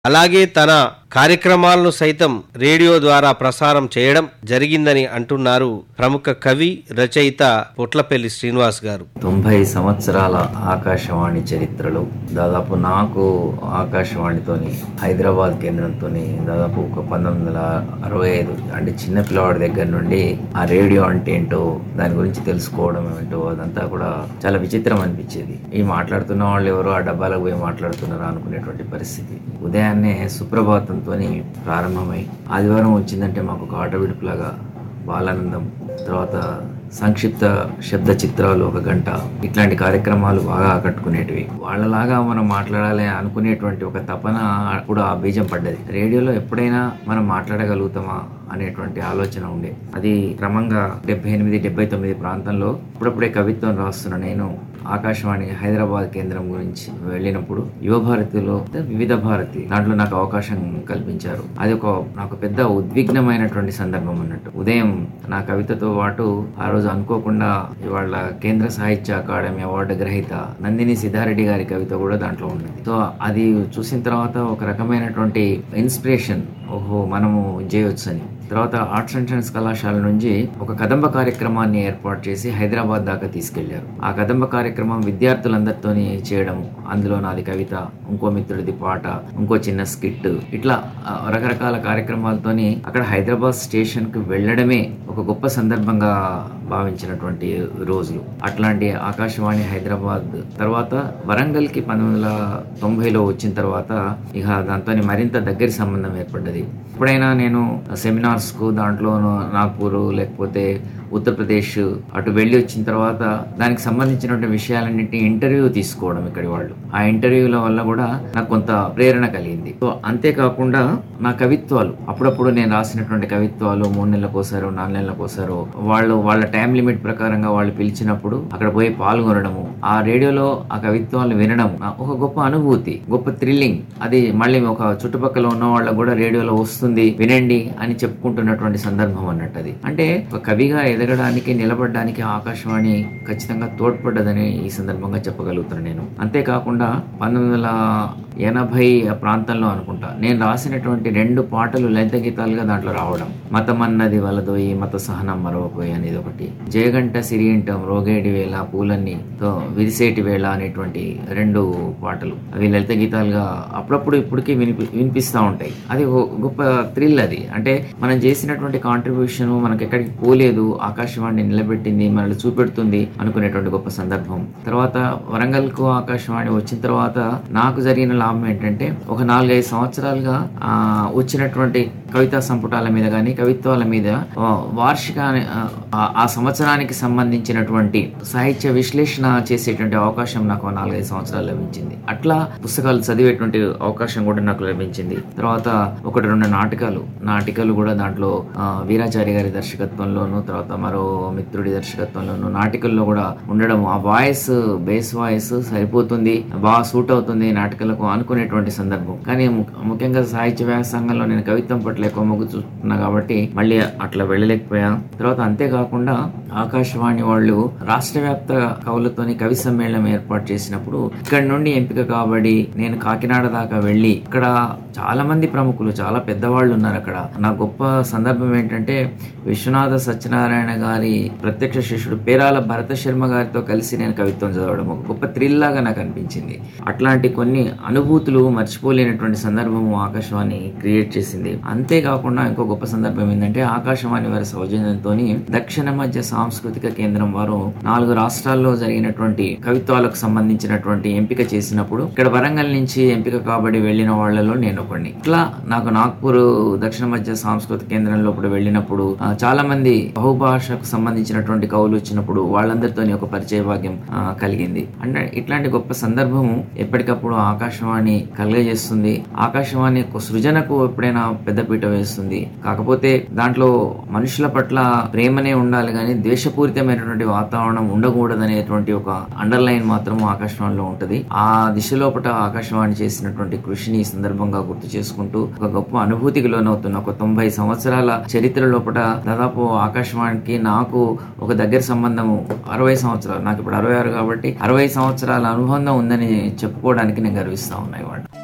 అలాగే తన కార్యక్రమాలను సైతం రేడియో ద్వారా ప్రసారం చేయడం జరిగిందని అంటున్నారు ప్రముఖ కవి రచయిత పొట్లపల్లి శ్రీనివాస్ గారు తొంభై సంవత్సరాల ఆకాశవాణి చరిత్రలో దాదాపు నాకు ఆకాశవాణితోని హైదరాబాద్ కేంద్రంతోని దాదాపు ఒక పంతొమ్మిది వందల అరవై ఐదు అంటే చిన్న పిల్లవాడి దగ్గర నుండి ఆ రేడియో అంటే ఏంటో దాని గురించి తెలుసుకోవడం ఏంటో అదంతా కూడా చాలా విచిత్రం అనిపించేది ఈ మాట్లాడుతున్న వాళ్ళు ఎవరో ఆ డబ్బాలకు పోయి మాట్లాడుతున్నారా అనుకునేటువంటి పరిస్థితి ఉదయాన్నే సుప్రభాతంతో ప్రారంభమై ఆదివారం వచ్చిందంటే మాకు ఒక ఆట విడుపులాగా బాలానందం తర్వాత సంక్షిప్త శబ్ద చిత్రాలు ఒక గంట ఇట్లాంటి కార్యక్రమాలు బాగా ఆకట్టుకునేటివి వాళ్ళలాగా మనం మాట్లాడాలి అనుకునేటువంటి ఒక తపన కూడా ఆ బీజం పడ్డది రేడియోలో ఎప్పుడైనా మనం మాట్లాడగలుగుతామా అనేటువంటి ఆలోచన ఉండే అది క్రమంగా డెబ్బై ఎనిమిది డెబ్బై తొమ్మిది ప్రాంతంలో ఇప్పుడప్పుడే కవిత్వం రాస్తున్న నేను ఆకాశవాణి హైదరాబాద్ కేంద్రం గురించి వెళ్ళినప్పుడు యువ భారతిలో వివిధ భారతి దాంట్లో నాకు అవకాశం కల్పించారు అది ఒక నాకు పెద్ద ఉద్విగ్నమైనటువంటి సందర్భం అన్నట్టు ఉదయం నా కవితతో పాటు ఆ రోజు అనుకోకుండా ఇవాళ కేంద్ర సాహిత్య అకాడమీ అవార్డు గ్రహీత నందిని సిద్ధారెడ్డి గారి కవిత కూడా దాంట్లో ఉన్నది సో అది చూసిన తర్వాత ఒక రకమైనటువంటి ఇన్స్పిరేషన్ ఓహో మనము చేయొచ్చు అని తర్వాత ఆర్ట్స్ అండ్ సైన్స్ కళాశాల నుంచి ఒక కదంబ కార్యక్రమాన్ని ఏర్పాటు చేసి హైదరాబాద్ దాకా తీసుకెళ్లారు ఆ కదంబ కార్యక్రమం విద్యార్థులందరితోని చేయడం అందులో నాది కవిత ఇంకో మిత్రుడిది పాట ఇంకో చిన్న స్కిట్ ఇట్లా ఆ, రకరకాల కార్యక్రమాలతోని అక్కడ హైదరాబాద్ స్టేషన్ కు వెళ్ళడమే ఒక గొప్ప సందర్భంగా భావించినటువంటి రోజులు అట్లాంటి ఆకాశవాణి హైదరాబాద్ తర్వాత వరంగల్ కి పంతొమ్మిది వందల తొంభైలో వచ్చిన తర్వాత ఇక దాంతో మరింత దగ్గరి సంబంధం ఏర్పడ్డది ఎప్పుడైనా నేను సెమినార్స్ కు దాంట్లో నాగ్పూర్ లేకపోతే ఉత్తరప్రదేశ్ అటు వెళ్ళి వచ్చిన తర్వాత దానికి సంబంధించినటువంటి విషయాలన్నింటినీ ఇంటర్వ్యూ తీసుకోవడం ఇక్కడి వాళ్ళు ఆ ఇంటర్వ్యూల వల్ల కూడా నాకు కొంత ప్రేరణ కలిగింది సో అంతేకాకుండా నా కవిత్వాలు అప్పుడప్పుడు నేను రాసినటువంటి కవిత్వాలు మూడు నెలలకోసారో నాలుగు నెలలకోసారో వాళ్ళు వాళ్ళ టైం లిమిట్ ప్రకారంగా వాళ్ళు పిలిచినప్పుడు అక్కడ పోయి పాల్గొనడము ఆ రేడియోలో ఆ కవిత్వాలు వినడం ఒక గొప్ప అనుభూతి గొప్ప థ్రిల్లింగ్ అది మళ్ళీ ఒక చుట్టుపక్కల ఉన్న వాళ్ళకు కూడా రేడియోలో వస్తుంది వినండి అని చెప్పుకుంటున్నటువంటి సందర్భం అన్నట్టు అది అంటే ఒక కవిగా ఎదగడానికి నిలబడడానికి ఆకాశవాణి ఖచ్చితంగా తోడ్పడ్డదని ఈ సందర్భంగా చెప్పగలుగుతాను నేను అంతేకాకుండా పంతొమ్మిది వందల ఎనభై ఆ ప్రాంతంలో అనుకుంటా నేను రాసినటువంటి రెండు పాటలు లలిత గీతాలుగా దాంట్లో రావడం మతం అన్నది వలదోయి మత సహనం మరవకోయి అనేది ఒకటి జయగంట సిరియంటం రోగేడి వేళ పూలన్నీ తో విరిసేటి వేళ అనేటువంటి రెండు పాటలు అవి లలిత గీతాలుగా అప్పుడప్పుడు ఇప్పటికీ వినిపి వినిపిస్తూ ఉంటాయి అది ఒక గొప్ప థ్రిల్ అది అంటే మనం చేసినటువంటి కాంట్రిబ్యూషన్ మనకి ఎక్కడికి పోలేదు ఆకాశవాణి నిలబెట్టింది మనల్ని చూపెడుతుంది అనుకునేటువంటి గొప్ప సందర్భం తర్వాత వరంగల్కు ఆకాశవాణి వచ్చిన తర్వాత నాకు జరిగిన లాభం ఏంటంటే ఒక నాలుగైదు సంవత్సరాలుగా ఆ, వచ్చినటువంటి కవితా సంపుటాల మీద కానీ కవిత్వాల మీద ఆ, వార్షిక ఆ, ఆ సంవత్సరానికి సంబంధించినటువంటి సాహిత్య విశ్లేషణ చేసేటువంటి అవకాశం నాకు ఆ నాలుగైదు సంవత్సరాలు లభించింది అట్లా పుస్తకాలు చదివేటువంటి అవకాశం కూడా నాకు లభించింది తర్వాత ఒకటి రెండు నాటకాలు నాటికలు కూడా దాంట్లో ఆ, వీరాచారి గారి దర్శకత్వంలోను తర్వాత మరో మిత్రుడి దర్శకత్వంలోను నాటికల్లో కూడా ఉండడం ఆ వాయిస్ బేస్ వాయిస్ సరిపోతుంది బాగా సూట్ అవుతుంది నాటకాలకు అనుకునేటువంటి సందర్భం కానీ ము- ముఖ్యంగా సాహిత్య వ్యాసంగంలో నేను కవిత్వం పట్ల ఎక్కువ మొగ్గు చూస్తున్నా కాబట్టి మళ్ళీ అట్లా వెళ్ళలేకపోయా తర్వాత అంతేకాకుండా ఆకాశవాణి వాళ్ళు రాష్ట్ర వ్యాప్త కవులతోని కవి సమ్మేళనం ఏర్పాటు చేసినప్పుడు ఇక్కడ నుండి ఎంపిక కాబడి నేను కాకినాడ దాకా వెళ్ళి ఇక్కడ చాలా మంది ప్రముఖులు చాలా పెద్దవాళ్ళు ఉన్నారు అక్కడ నా గొప్ప సందర్భం ఏంటంటే విశ్వనాథ సత్యనారాయణ గారి ప్రత్యక్ష శిష్యుడు పేరాల భరత శర్మ గారితో కలిసి నేను కవిత్వం చదవడం ఒక గొప్ప థ్రిల్ లాగా నాకు అనిపించింది అట్లాంటి కొన్ని అనుభూతులు మర్చిపోలేనటువంటి సందర్భము ఆకాశవాణి క్రియేట్ చేసింది అంతేకాకుండా ఇంకో గొప్ప సందర్భం ఏంటంటే ఆకాశవాణి వారి సౌజన్యంతో దక్షిణ మధ్య సాంస్కృతిక కేంద్రం వారు నాలుగు రాష్ట్రాల్లో జరిగినటువంటి కవిత్వాలకు సంబంధించినటువంటి ఎంపిక చేసినప్పుడు ఇక్కడ వరంగల్ నుంచి ఎంపిక కాబడి వెళ్ళిన వాళ్ళలో నేను ఒకడిని ఇట్లా నాకు నాగ్పూర్ దక్షిణ మధ్య సాంస్కృతిక కేంద్రంలో ఇప్పుడు వెళ్ళినప్పుడు ఆ, చాలా మంది బహుభాషకు సంబంధించినటువంటి కవులు వచ్చినప్పుడు వాళ్ళందరితో ఒక పరిచయ భాగ్యం ఆ, కలిగింది అంటే ఇట్లాంటి గొప్ప సందర్భము ఎప్పటికప్పుడు ఆకాశవాణి కలుగజేస్తుంది ఆకాశవాణి ఒక సృజనకు ఎప్పుడైనా పెద్దపీట వేస్తుంది కాకపోతే దాంట్లో మనుషుల పట్ల ప్రేమనే ఉండాలి కానీ ద్వేషపూరితమైనటువంటి వాతావరణం ఉండకూడదు అనేటువంటి ఒక అండర్ లైన్ మాత్రం ఆకాశవాణిలో ఉంటది ఆ దిశలోపట ఆకాశవాణి చేసినటువంటి కృషిని ఈ సందర్భంగా గుర్తు చేసుకుంటూ ఒక గొప్ప అనుభూతికి లోనవుతున్న ఒక తొంభై సంవత్సరాల చరిత్ర లోపల దాదాపు ఆకాశవాణికి నాకు ఒక దగ్గర సంబంధము అరవై సంవత్సరాలు నాకు ఇప్పుడు అరవై ఆరు కాబట్టి అరవై సంవత్సరాల అనుబంధం ఉందని చెప్పుకోవడానికి నేను గర్విస్తా ఉన్నా ఇవాళ